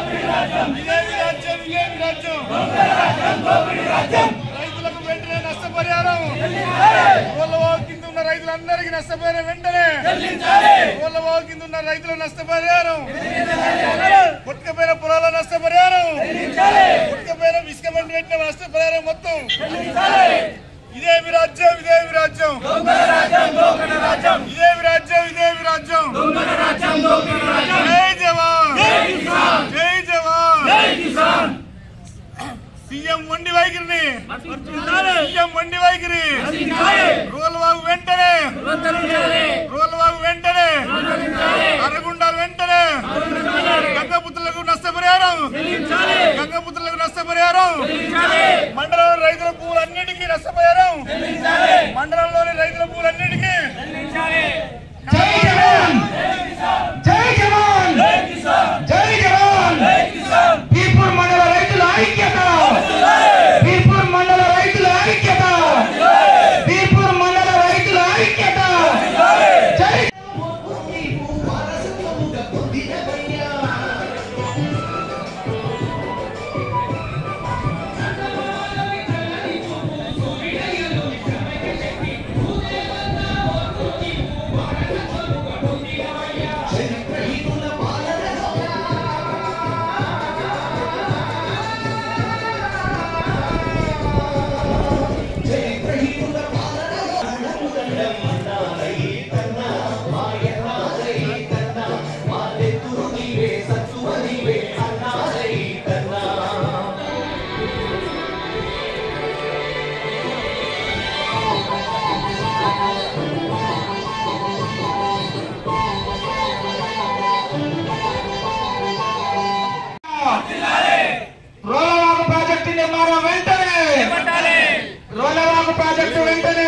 ఇదేమి రాజ్యం ఇదేమి రాజ్యం రైతులకు వెంటనే నష్టపరిహారం కోళ్ళవాగు కింద ఉన్న రైతులందరికీ నష్టపరిహారం వెంటనే కోళ్ళవాగు కింద ఉన్న రైతులకు నష్టపరిహారం పుట్టకపోయిన పొలాల నష్టపరిహారం పుట్టకపోయిన ఇసుక బండి పెట్టిన నష్టపరిహారం మొత్తం ఇదేమి రాజ్యం ఇదేమి రాజ్యం ఇదేమి రాజ్యం ఇదేమి రాజ్యం జై జవాన్ జై జవాన్ సీఎం వండి వైఖరిని సీఎం వండి వైఖరి రోల్వాగు వెంటనే రోల్వాగు వెంటనే అరగుండాలు వెంటనే గంగపుత్రులకు నష్టపరిహారం గంగపుత్రులకు నష్టపరిహారం మండలంలో రైతుల భూములన్నిటికీ నష్టపరిహారం మండలంలోని రైతుల భూములన్నిటికీ జై జవాన్ జై జవాన్ జై జవాన్ పీపూర్ మండల రైతుల ఐక్యత పీపూర్ మండల రైతుల ఐక్యత పీపూర్ మండల రైతుల ఐక్యత జై రోలవాగు ప్రాజెక్టు నిర్మాణం వెంటనే రోలవాగు ప్రాజెక్టు వెంటనే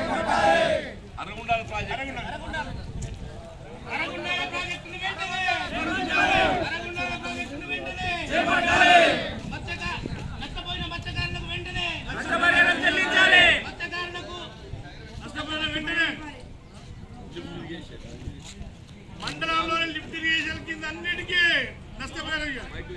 నష్టపోయిన మత్స్యకారులకు వెంటనే నష్టపరిహారం చెల్లించాలి మత్స్యకారులకు నష్టపరిహారం వెంటనే మండలంలోని లిఫ్ట్ ఇరిగేషన్ కింద అన్నిటికీ నష్టపరిహారం ఇవ్వాలి.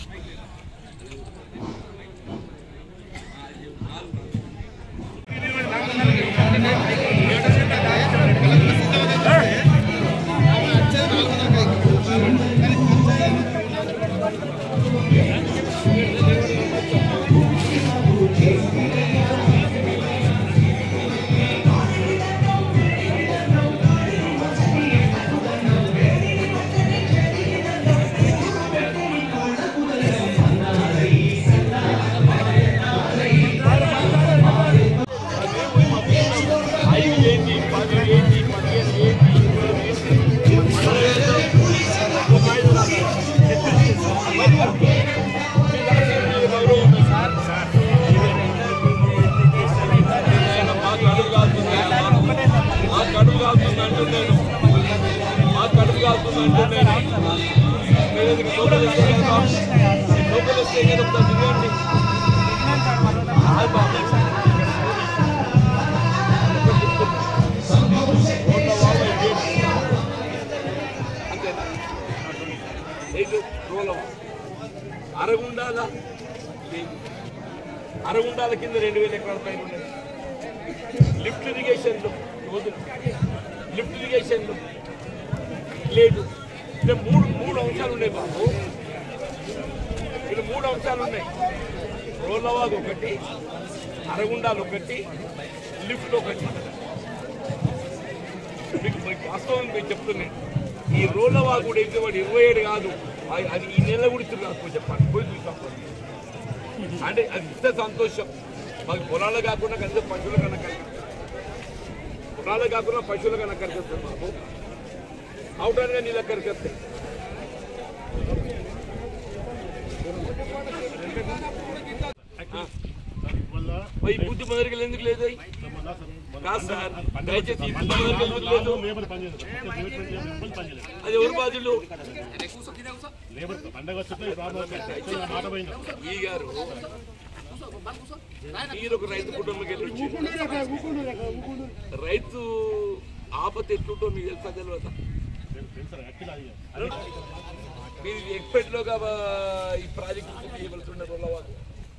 మాకు కడుపు కాలుతుంది అంటున్నాను మాకు కడుపు కాలుతుంది అంటున్నాను మీరు ఎందుకు లోపల వస్తే కదా బాబు? లోపల వస్తే కదా ఒకసారి దిగండి. అది బాబు. రోడ్ల వాళ్ళ ఇదేంటి? అంతేనా? ఏంటి? రోడ్ల వాళ్ళ. అరగుండాల అరగుండాల కింద రెండు వేల ఎకరాల పైన ఉన్నాయి లిఫ్ట్ ఇరిగేషన్లు రోజు లిఫ్ట్ ఇరిగేషన్లు లేదు ఇక్కడ మూడు మూడు అంశాలు ఉన్నాయి బాబు ఇక్కడ మూడు అంశాలు ఉన్నాయి రోలవాగ్ ఒకటి అరగుండాలు ఒకటి లిఫ్ట్ ఒకటి మీకు మీకు వాస్తవం మీకు చెప్తున్నాను ఈ రోలవాగ్ కూడా అయితే వాడు ఇరవై ఏడు కాదు అది- అది ఈ నెల కూడా ఇస్తుంది కాదు చెప్పండి పోయి చూస్తాం అంటే అది ఇస్తే సంతోషం మాకు పొలాలు కాకుండా కనీసం పశువుల కన్నా కలిగి పొలాలు కాకుండా పశువుల కన్నా కనిపిస్తుంది మాకు అవటానికి నీ దగ్గరికి వస్తాయి మరి ఈ బుద్ధి మొదటికి ఎందుకు లేదు కాదు సార్ దయచేసి ఈ బుద్ధి మొదటికి ఎందుకు లేదు అది ఎవరు బాధ్యులు ఈ గారు మీరు ఒక రైతు కుటుంబంకి వెళ్ళి వచ్చి రైతు ఆపత ఎట్లుంటో మీకు తెలుసా తెలియదా మీరు ఎక్స్పెక్ట్లోగా ఈ ప్రాజెక్ట్ పూర్తి చేయవలసిన రోలవాకు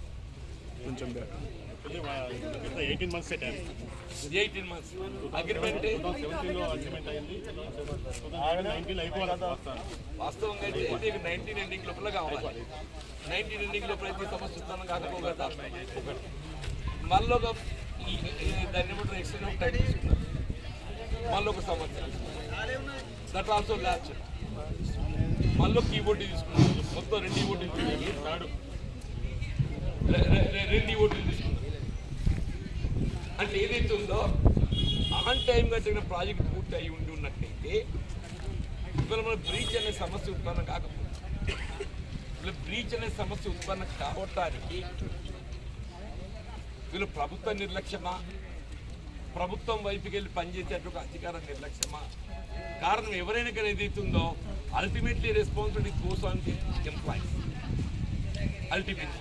eighteen months time eighteen months agreement సెవెంటీన్లో అగ్రిమెంట్ అయింది నైన్టీన్ అయిపోవాలి వాస్తవానికి. వాస్తవంగా అయితే మీకు నైన్టీన్ ఎండింగ్ లోపల కావాలి నైన్టీన్ ఎండింగ్ లోపల అయితే సమస్య ఉత్పన్నం కాకపోగలదా ఒకటి మళ్ళీ ఒక ఈ- ఈ దాన్ని ఏమంటారు ఎక్స్టెండ్ ఆఫ్ టైం తీసుకున్నారు మళ్ళీ ఒక సంవత్సరం దట్ ఆల్సో ల్యాచ్ మళ్ళీ కీబోర్డ్ తీసుకున్నారు మొత్తం రెండు కీబోర్డ్ తీసుకున్నారు రె- రె- రె- రెండు కీబోర్డులు తీసుకున్నారు అంటే ఏదైతే ఉందో ఆన్ టైం కట్టిన ప్రాజెక్ట్ పూర్తి అయి ఉండి ఉన్నట్టయితే ఇవాళ మన బ్రీచ్ అనే సమస్య ఉత్పన్నం కాకపోతే వీళ్ళ బ్రీచ్ అనే సమస్య ఉత్పన్నం కావటానికి వీళ్ళు ప్రభుత్వ నిర్లక్ష్యమా ప్రభుత్వం వైపుకి వెళ్ళి పనిచేసేటువంటి అధికార నిర్లక్ష్యమా కారణం ఎవరైనా కానీ ఏదైతుందో ultimately responsibility goes on the employees ultimately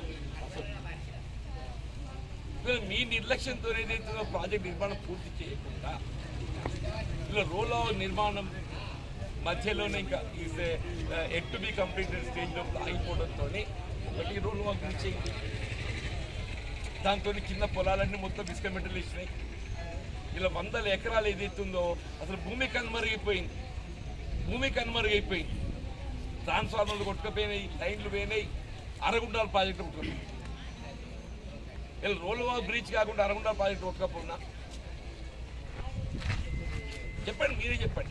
వీళ్ళు మీ నిర్లక్ష్యంతో ఏదైతుందో ప్రాజెక్ట్ నిర్మాణం పూర్తి చేయకుండా ఇలా రోలో నిర్మాణం మధ్యలోనే ఇంకా is yet to be completed స్టేజ్లో ఆగిపోవడంతో ఒకటి రోల్ వర్క్ చేయండి దాంతో కింద పొలాలన్నీ మొత్తం డిస్కమెంటలు ఇచ్చినాయి ఇలా వందల ఎకరాలు ఏదైతుందో అసలు భూమి కనుమరుగైపోయింది భూమి కనుమరుగైపోయింది ట్రాన్స్ఫార్మర్లు కొట్టుకపోయినాయి లైన్లు పోయినాయి అరగుండాల ప్రాజెక్టు కొట్టుకుపోయింది ఇలా రోలువా బ్రిడ్జ్ కాకుండా అరగుండాల ప్రాజెక్టు కొట్టుకపోయినా చెప్పండి మీరే చెప్పండి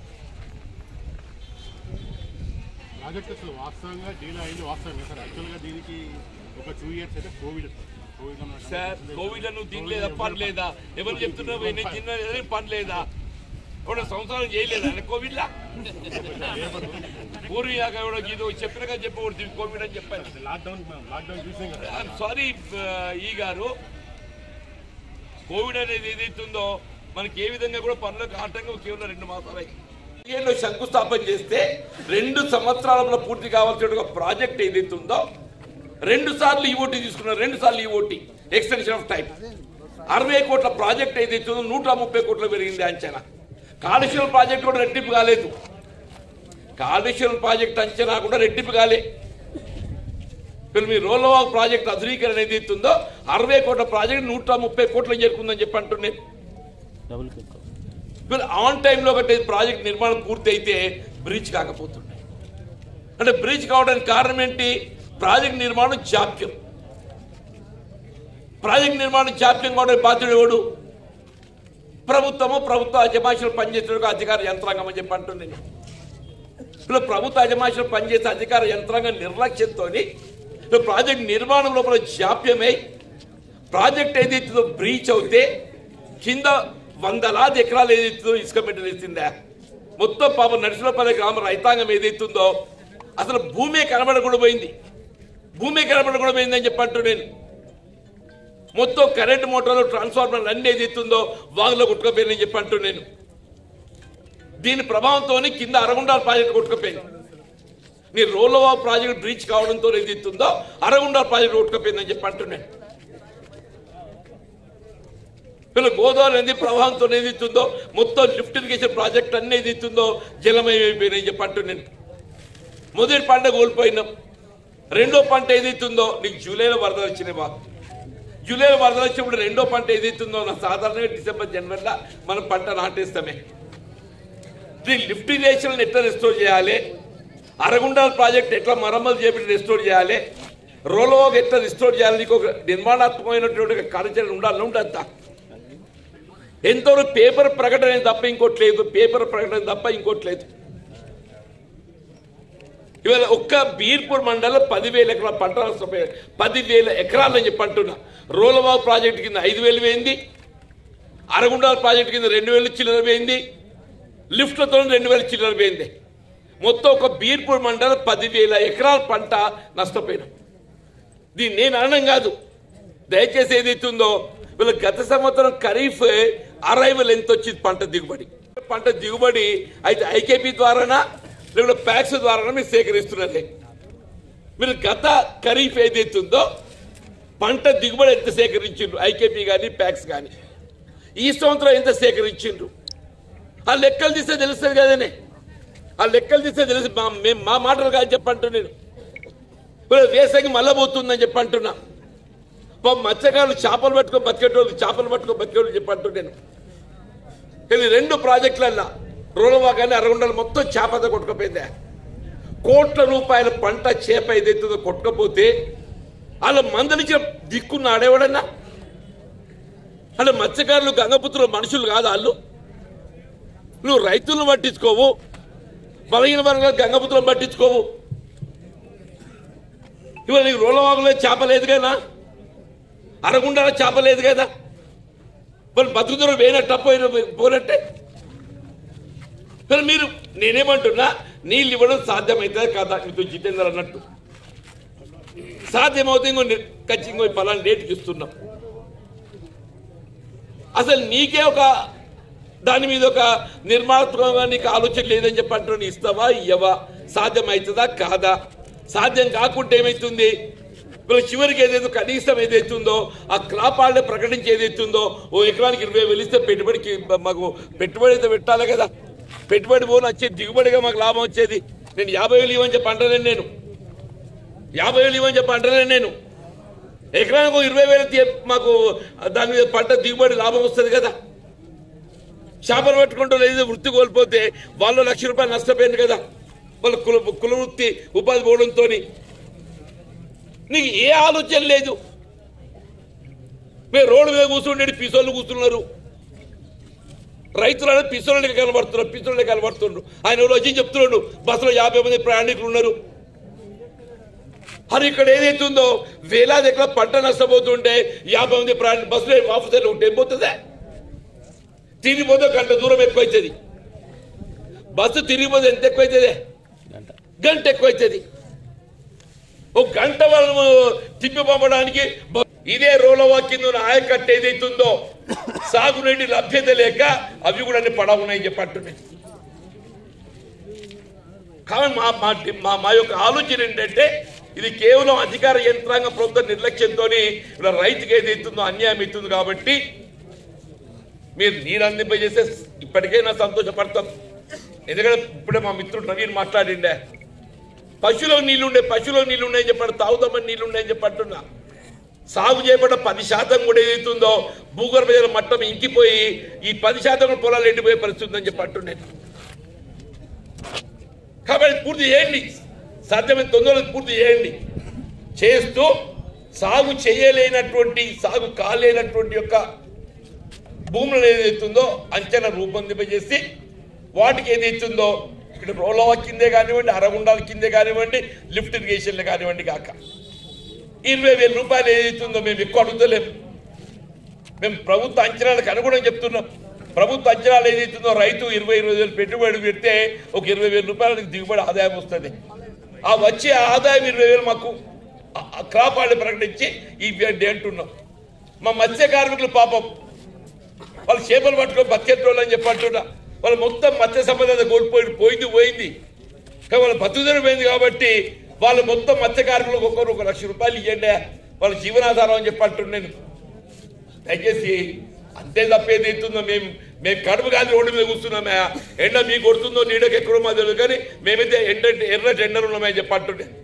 ప్రాజెక్ట్ అసలు వాస్తవంగా డీల్ అయింది వాస్తవం సార్ యాక్చువల్గా దీనికి ఒక టూ ఇయర్స్ అయితే కోవిడ్ కోవిడ్ సార్ కోవిడ్ నువ్వు తినలేదా పని లేదా ఎవరు చెప్తున్నావు నేను తిన్న పని లేదా ఒక సంవత్సరం చేయలేదా ఆయన కోవిడ్ లా పూర్వీయాక ఎవడో గీదో చెప్పినగా చెప్పకూడదు కోవిడ్ అని చెప్పాను లాక్డౌన్ లాక్డౌన్ చూసాం కదా ఐఎమ్ సారీ ఈ గారు కోవిడ్ అనేది ఏదైతుందో మనకి ఏ విధంగా కూడా పనులకు ఆటంకం కేవలం రెండు మాసాలు పదిహేనులో శంకుస్థాపన చేస్తే రెండు సంవత్సరాల పూర్తి కావాల్సిన ఒక ప్రాజెక్ట్ ఏదైతే ఉందో రెండు సార్లు ఈఓటీ తీసుకున్నారు రెండు సార్లు ఈఓటీ ఎక్స్టెన్షన్ ఆఫ్ టైం అరవై కోట్ల ప్రాజెక్ట్ ఏదైతే ఉందో నూట ముప్పై కోట్లు పెరిగింది అంచనా కాళేశ్వరం ప్రాజెక్ట్ కూడా రెట్టింపు కాలేదు కాళేశ్వరం ప్రాజెక్ట్ అంచనా కూడా రెట్టింపు కాలే ఇప్పుడు మీ రోలవా ప్రాజెక్ట్ అధునీకరణ ఏదైతే ఉందో అరవై కోట్ల ప్రాజెక్ట్ నూట ముప్పై కోట్లు చేరుకుందని చెప్పి అంటున్నాను ఇప్పుడు ఆన్ టైంలో ఒకటి ప్రాజెక్ట్ నిర్మాణం పూర్తి అయితే బ్రిడ్జ్ కాకపోతుండే అంటే బ్రిడ్జ్ కావడానికి కారణం ఏంటి ప్రాజెక్ట్ నిర్మాణం జాప్యం ప్రాజెక్ట్ నిర్మాణం జాప్యం కావడానికి బాధ్యుడు ఎవడు ప్రభుత్వము ప్రభుత్వ అజమాషులు పనిచేసే అధికార యంత్రాంగం అని చెప్పి అంటున్నాను ఇప్పుడు ప్రభుత్వ అజమాషులు పనిచేసే అధికార యంత్రాంగం నిర్లక్ష్యంతో ఇప్పుడు ప్రాజెక్ట్ నిర్మాణం లోపల జాప్యమై ప్రాజెక్ట్ ఏదైతుందో బ్రీచ్ అవుతే కింద వందలాది ఎకరాలు ఏదైతుందో ఇసుక పెట్టలేసిందా మొత్తం పాపం నరసింహపల్లి గ్రామ రైతాంగం ఏదైతుందో అసలు భూమే కనబడకుండా పోయింది భూమి కనబడకుండా పోయిందని చెప్పంటూ నేను మొత్తం కరెంట్ మోటార్లు ట్రాన్స్ఫార్మర్లు అన్ని ఏదైతుందో వాగులో కొట్టుకుపోయిందని చెప్పంటూ నేను దీని ప్రభావంతో కింద అరగుండాల ప్రాజెక్ట్ కొట్టుకుపోయింది నీ రోలోవా ప్రాజెక్ట్ బ్రీచ్ కావడంతో ఏదైతుందో అరగుండాల ప్రాజెక్ట్ కొట్టుకుపోయిందని చెప్పి అంటున్నాను వీళ్ళు గోదావరి నది ప్రవాహంతో ఏదైతుందో మొత్తం లిఫ్ట్ ఇరిగేషన్ ప్రాజెక్ట్ అన్ని ఏదైతుందో జలమయమైపోయినాయి చెప్పి అంటున్నాను మొదటి పంట కోల్పోయినాం రెండో పంట ఏదైతుందో నీకు జూలైలో వరదలు వచ్చినాయి బాబు జూలైలో వరదలు వచ్చినప్పుడు రెండో పంట ఏదైతుందో నా సాధారణంగా డిసెంబర్ జనవరిలో మనం పంట నాటేస్తామే దీని లిఫ్ట్ ఇరిగేషన్ ఎట్లా రెస్టోర్ చేయాలి అరగుండాల ప్రాజెక్ట్ ఎట్లా మరమ్మలు చేపట్టి రెస్టోర్ చేయాలి రోలోకి ఎట్లా రిస్టోర్ చేయాలి నీకు ఒక నిర్మాణాత్మకమైనటువంటి ఒక కార్యాచరణ ఉండాలి ఉండంతా ఎంతవరకు పేపర్ ప్రకటన తప్ప ఇంకోటి లేదు పేపర్ ప్రకటన తప్ప ఇంకోటి లేదు ఇవాళ ఒక్క బీర్పూర్ మండలం పదివేల ఎకరాల పంట నష్టపోయారు పదివేల ఎకరాలని చెప్పి అంటున్నా రోలవాగ్ ప్రాజెక్ట్ కింద ఐదు వేలు పోయింది అరగుండాల ప్రాజెక్ట్ కింద రెండు వేలు చిల్లర పోయింది లిఫ్ట్లతో రెండు వేల చిల్లర పోయింది మొత్తం ఒక బీర్పూర్ మండలం పదివేల ఎకరాల పంట నష్టపోయినాం దీన్ని నేను అనడం కాదు దయచేసి ఏదైతుందో వీళ్ళ గత సంవత్సరం ఖరీఫ్ అరైవల్ ఎంత వచ్చింది పంట దిగుబడి పంట దిగుబడి అయితే ఐకేపీ ద్వారానా లేకపోతే ప్యాక్స్ ద్వారానా మీరు సేకరిస్తున్నదే మీరు గత ఖరీఫ్ ఏదైతుందో పంట దిగుబడి ఎంత సేకరించిండ్రు ఐకేపీ కానీ ప్యాక్స్ కానీ ఈ సంవత్సరం ఎంత సేకరించిండ్రు ఆ లెక్కలు తీస్తే తెలుస్తుంది కదనే ఆ లెక్కలు తీస్తే తెలిసి మా మేము మా మాటలు కాదు చెప్పంటున్నా నేను ఇప్పుడు వేసంగి మళ్ళా పోతుందని చెప్పంటున్నా పాపం మత్స్యకారులు చేపలు పట్టుకొని బతికేటోళ్ళు చేపలు పట్టుకొని బతికేటోళ్ళు చెప్పంటున్నా నేను కానీ రెండు ప్రాజెక్టులల్లా రోలవా కానీ అరగుండలు మొత్తం చేపత కొట్టుకపోయిందే కోట్ల రూపాయల పంట చేప ఏదైతుందో కొట్టుకపోతే వాళ్ళ మందలించిన దిక్కున్న ఆడేవాడన్నా అంటే మత్స్యకారులు గంగపుత్రులు మనుషులు కాదు వాళ్ళు నువ్వు రైతులను పట్టించుకోవు బలహీన వర్గాలు గంగపుత్రులను పట్టించుకోవు ఇవాళ నీకు రోలవాగులో చేప లేదు కదా అరగుండాల చేప లేదు కదా వాళ్ళు బతుకుదూరం వేయనట్ట పోయిన పోనట్టే మరి మీరు నేనేమంటున్నా నీళ్ళు ఇవ్వడం సాధ్యమవుతుంది కదా మీతో జితేందర్ అన్నట్టు సాధ్యమవుతుంది ఇంకో ని- ఖచ్చితంగా ఇంకో పలానా డేట్కి ఇస్తున్నాం అసలు నీకే ఒక దాని మీద ఒక నిర్మాణాత్మకంగా నీకు ఆలోచన లేదని చెప్పి అంటున్నాను ఇస్తావా ఇయ్యవా సాధ్యమవుతుందా కాదా సాధ్యం కాకుంటే ఏమవుతుంది ఇప్పుడు చివరికి ఏదైతే కనీసం ఏదైతుందో ఆ క్రాప్ ఆల్డే ప్రకటించి ఏదైతుందో ఓ ఎకరానికి ఇరవై వేలు ఇస్తే పెట్టుబడికి మాకు పెట్టుబడి అయితే పెట్టాలి కదా పెట్టుబడి పోను వచ్చేది దిగుబడిగా మాకు లాభం వచ్చేది నేను యాభై వేలు ఇవ్వని చెప్పి అంటలేను నేను యాభై వేలు ఇవ్వని చెప్పి అంటలేను నేను ఎకరానికి ఒక ఇరవై వేలు తీ- మాకు దాని మీద పంట దిగుబడి లాభం వస్తుంది కదా చేపలు పట్టుకుంటూ లేదు వృత్తి కోల్పోతే వాళ్ళు లక్ష రూపాయలు నష్టపోయింది కదా వాళ్ళ కుల కుల వృత్తి ఉపాధి పోవడంతో నీకు ఏ ఆలోచన లేదు మీరు రోడ్డు మీద కూర్చుండే పిసోళ్ళు కూర్చున్నారు రైతులు అనేది పిసోళ్ళకి కనబడుతున్నారు పిసోళ్ళకి కనబడుతుండ్రు ఆయన ఎవరు వచ్చి చెప్తున్నాడు బస్సులో యాభై మంది ప్రయాణికులు ఉన్నారు అది ఇక్కడ ఏదైతుందో వేలాది ఎకరాల పంట నష్టపోతుంటే యాభై మంది ప్రయాణ బస్సులో ఆఫీసర్లు ఉంటే ఏం పోతుందా తిరిగిపోతే గంట దూరం ఎక్కువ అవుతుంది బస్సు తిరిగిపోతే ఎంత ఎక్కువ అవుతుంది గంట ఎక్కువ అవుతుంది ఒక గంట వాళ్ళను తిప్పి పంపడానికి బ- ఇదే రోలవా కింద ఉన్న ఆయకట్టు ఏదైతుందో సాగునీటి లభ్యత లేక అవి కూడా అన్ని పడవున్నాయి చెప్పి అంటున్నాయి కాబట్టి మా మా మా మా యొక్క ఆలోచన ఏంటంటే ఇది కేవలం అధికార యంత్రాంగ ప్రభుత్వ నిర్లక్ష్యంతో ఇలా రైతుకి ఏదైతుందో అన్యాయం అవుతుంది కాబట్టి మీరు నీరు అందింపజేస్తే ఇప్పటికైనా సంతోషపడతాం ఎందుకంటే ఇప్పుడే మా మిత్రుడు నవీన్ మాట్లాడిండే పశువులో నీళ్లుండే పశువులో నీళ్లుండే అని చెప్పాడు తాగుదామని నీళ్లుండే అని చెప్పంటున్నా సాగు చేయబడ్డ పది శాతం కూడా ఏదైతుందో భూగర్భ జల మట్టం ఇంకిపోయి ఈ పది శాతం కూడా పొలాలు ఎండిపోయే పరిస్థితి ఉందని చెప్పి అంటున్నాను కాబట్టి పూర్తి చేయండి సాధ్యమైన తొందరగా పూర్తి చేయండి చేస్తూ సాగు చేయలేనటువంటి సాగు కాలేనటువంటి యొక్క భూములను ఏదైతుందో అంచనా రూపొందింపజేసి వాటికి ఏదైతుందో ఇక్కడ రోలవా కిందే కానివ్వండి అరగుండాల కిందే కానివ్వండి లిఫ్ట్ ఇరిగేషన్లు కానివ్వండి కాక ఇరవై వేల రూపాయలు ఏదైతుందో మేము ఎక్కువ అడుగుతలేము మేము ప్రభుత్వ అంచనాలకు అనుగుణంగా చెప్తున్నాం ప్రభుత్వ అంచనాలు ఏదైతుందో రైతు ఇరవై ఇరవై వేలు పెట్టుబడి పెడితే ఒక ఇరవై వేల రూపాయలకు దిగుబడి ఆదాయం వస్తుంది ఆ వచ్చే ఆదాయం ఇరవై వేలు మాకు ఆ- ఆ క్రాప్ వాళ్ళు ప్రకటించి ఇవ్వండి అంటున్నాం మా మత్స్య కార్మికులు పాపం వాళ్ళు చేపలు పట్టుకొని బతికెట్టోళ్ళు అని చెప్పి అంటున్నా వాళ్ళు మొత్తం మత్స్య సంపద కోల్పోయి పోయింది పోయింది కానీ వాళ్ళ బతుకుదల పోయింది కాబట్టి వాళ్ళు మొత్తం మత్స్య కార్మికులకు ఒక్కొక్కరు ఒక లక్ష రూపాయలు ఇవ్వండి వాళ్ళ జీవనాధారం అని చెప్పి అంటున్నాను నేను దయచేసి అంతే తప్పేది ఎత్తుందో మేము మేము కడుపు కాదు రోడ్డు మీద కూర్చున్నామే ఎండ మీకు కొడుతుందో నీడకి ఎక్కడో మాకు తెలియదు కానీ మేమైతే ఎండ ఎర్ర టెండర్ ఉన్నామని చెప్పి అంటుండే